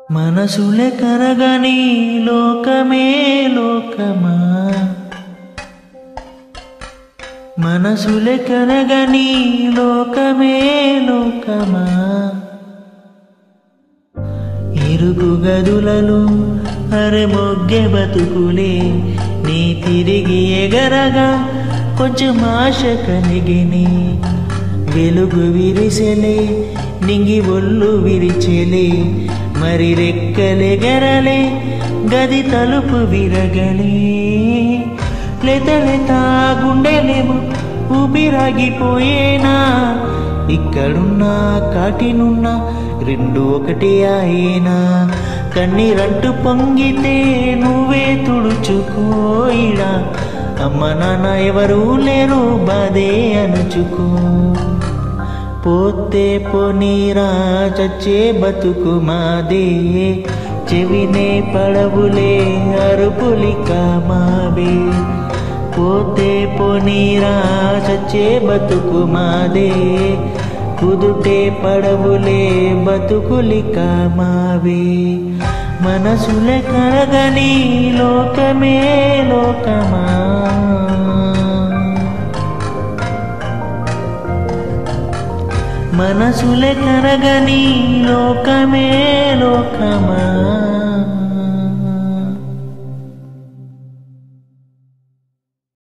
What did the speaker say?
మనసులే కరగని లోకమే లోకమా మనసులే కరగని లోకమే లోకమా ఇరుగు గదులలో అరే మొగ్గె బతుకులే నీ తిరిగి ఎగరగా కొంచెం ఆశ కలిగిని వెలుగు విరిసెలే నింగి ఒళ్ళు విరిచెలే మరి రెక్కలెగరలే గది తలుపు విరగలే లేత లేత గుండెలేమో ఊపిరాగిపోయేనా ఇక్కడున్నా కాటినున్నా రెండు ఒకటి అయినా కన్నీరంటూ పొంగితే నువ్వే తుడుచుకోయిడా అమ్మ నాన్న ఎవరు లేరు బాధే అనుచుకో పోతే పోనీరా చచ్చే బతుకు మాదే చెవినే పడవులే అరుపులిక మావే పోతే పోనీరా చచ్చే బతుకు మాదే కుదుటే పడవులే బతుకులిక మావే మనసులే కరగని లోకమే లోకమా మనసులే కరగని లోకమే లోకమా